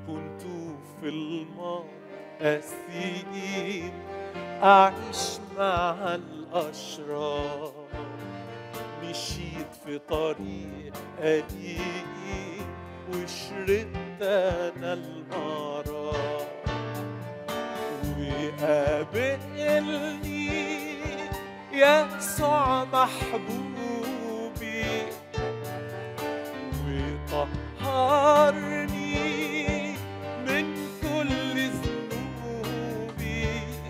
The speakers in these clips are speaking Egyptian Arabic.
كنت في المآسين أعيش مع الأشرار مشيت في طريق أليم وشربت أنا المرار وقابلني يسوع محبوبي وطهرني من كل ذنوبي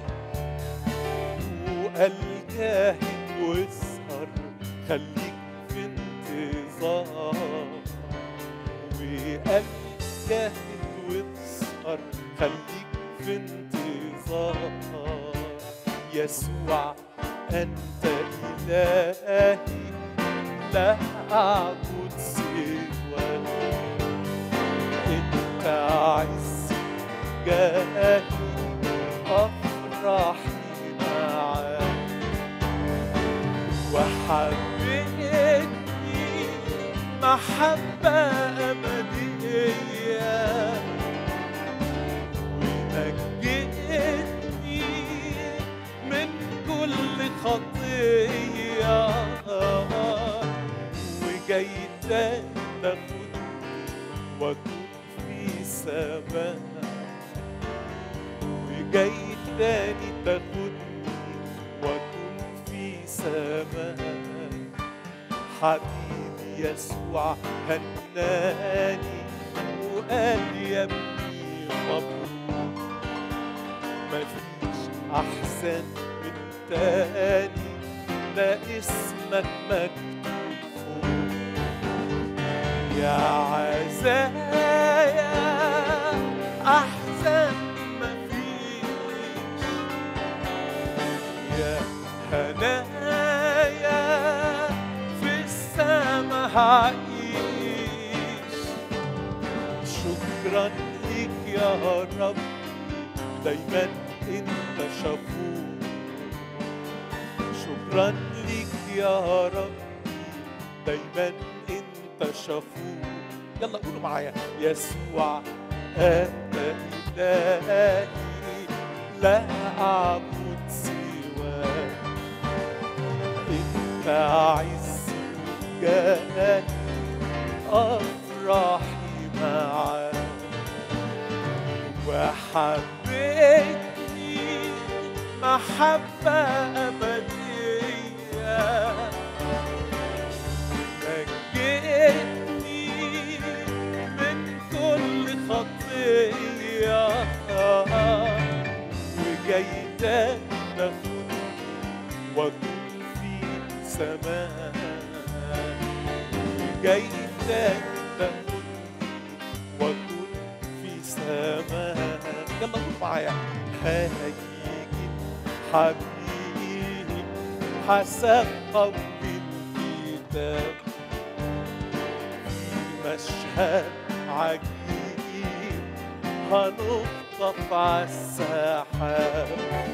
وقال جاهد واسهر خليك في انتظار وقال جاهد واسهر خليك في انتظار يسوع أنت إلهي لا أعبد سواك أنت عزي جاهي أفرحي معاك وحبيتني محبة أبدية ونجيتني من كل خطية وجاي تاخدني وأكون في سماء وجاي تاني تاخدني وأكون في سماء حبيبي يسوع هناني وقال يا ابني مبروك مفيش أحسن من تاني ده اسمك مكتوب فوق يا عزايا أحسن مفيش يا هنايا في السما هعيش شكرا ليك يا رب دايما انت شفور شكرا ليك يا رب دايما انت شفور يلا قولوا معايا يسوع انت الهي لا اعبد سواك انت عزي وجاهي افرحي معاك وحبيتني محبة أبدية نجيتني من كل خطية وجاي تاخدني وأكون في سماء وجاي تاخدني وأكون في سماء يلا قول معايا هيجي حبيبي حسب قول الكتاب في مشهد عجيب هنخطف عالسحاب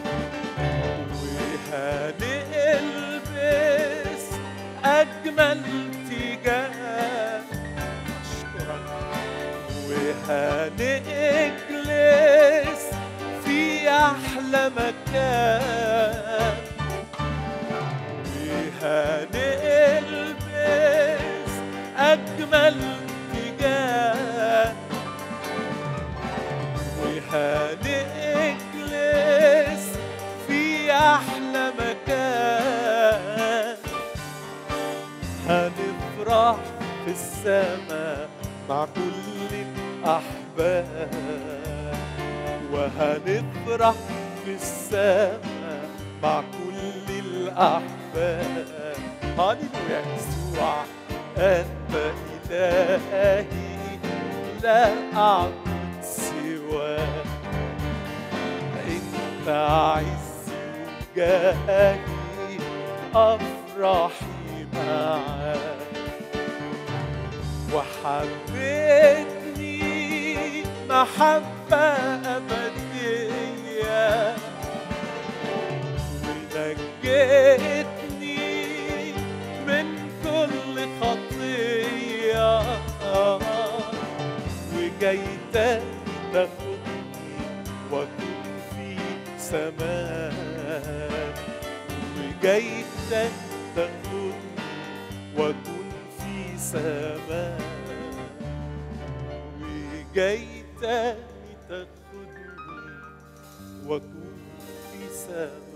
وهنلبس أجمل تيجان أشكرك وهنجلس في أحلى مكان وهنلبس أجمل تيجان وهنجلس في أحلى مكان هنفرح في السماء مع كل الأحباب وهنفرح في السماء مع كل الأحباب هللويا يسوع أنت إلهي لا أعبد سواك أنت عزي وجاهي أفرحي معاك وحبيتني محبة أبدية ونجيتني من كل خطية وجاي تاني تاخدني واكون في سماء وجايتك تاخدني واكون في سماء وجايتك تاخدني واكون في سماء